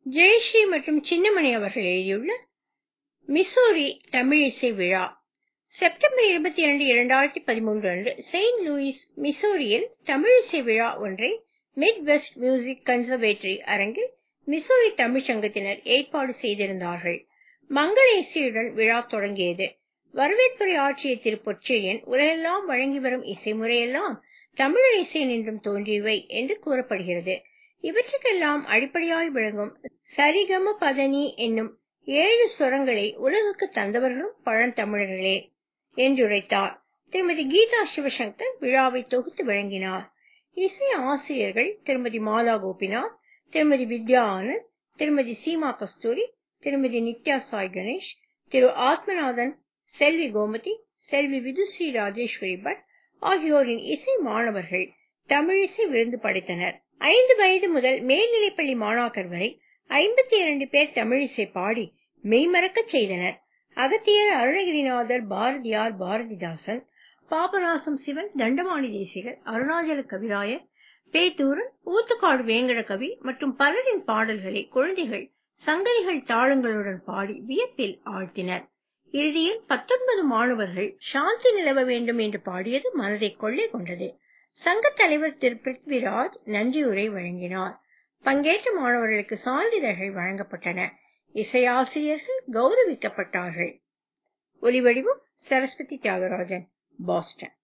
ஜெயஸ்ரீ மற்றும் சின்னமணி அவர்கள் எழுதியுள்ள மிசோரி தமிழிசை விழா செப்டம்பர் இருபத்தி இரண்டு இரண்டாயிரத்தி பதிமூன்று அன்று செயின்ட் லூயிஸ் மிசோரியில் தமிழிசை விழா ஒன்றை மிட் வெஸ்ட் மியூசிக் கன்சர்வேட்டரி அரங்கில் மிசோரி தமிழ்ச் சங்கத்தினர் ஏற்பாடு செய்திருந்தார்கள் மங்கள இசையுடன் விழா தொடங்கியது வரவேற்புரை ஆற்றிய திரு பொற்செழியன் உலகெல்லாம் வழங்கி வரும் இசை முறையெல்லாம் தமிழர் இசை நின்றும் தோன்றியவை என்று கூறப்படுகிறது இவற்றுக்கெல்லாம் அடிப்படையாய் விளங்கும் சரிகம பதனி என்னும் ஏழு சொரங்களை உலகுக்கு தந்தவர்களும் பழந்தமிழர்களே என்றுரைத்தார் திருமதி கீதா சிவசங்கர் விழாவை தொகுத்து வழங்கினார் இசை ஆசிரியர்கள் திருமதி மாலா கோபிநாத் திருமதி வித்யா ஆனந்த் திருமதி சீமா கஸ்தூரி திருமதி நித்யா சாய் கணேஷ் திரு ஆத்மநாதன் செல்வி கோமதி செல்வி விதுஸ்ரீ ராஜேஸ்வரி பட் ஆகியோரின் இசை மாணவர்கள் தமிழிசை விருந்து படைத்தனர் ஐந்து வயது முதல் மேல்நிலைப்பள்ளி மாணாக்கர் வரை ஐம்பத்தி இரண்டு பேர் தமிழிசை பாடி மெய்மறக்கச் செய்தனர் அகத்தியர் அருணகிரிநாதர் பாரதியார் பாரதிதாசன் பாபநாசம் சிவன் தண்டபாணி தேசிகர் அருணாச்சல கவிராயர் பேத்தூரன் ஊத்துக்காடு வேங்கட கவி மற்றும் பலரின் பாடல்களை குழந்தைகள் சங்கதிகள் தாளங்களுடன் பாடி வியப்பில் ஆழ்த்தினர் இறுதியில் பத்தொன்பது மாணவர்கள் சாந்தி நிலவ வேண்டும் என்று பாடியது மனதை கொள்ளை கொண்டது சங்க தலைவர் திரு பிருத்விராஜ் நன்றியுரை வழங்கினார் பங்கேற்ற மாணவர்களுக்கு சான்றிதழ்கள் வழங்கப்பட்டன இசையாசிரியர்கள் கௌரவிக்கப்பட்டார்கள் ஒலிவடிவம் சரஸ்வதி தியாகராஜன் பாஸ்டன்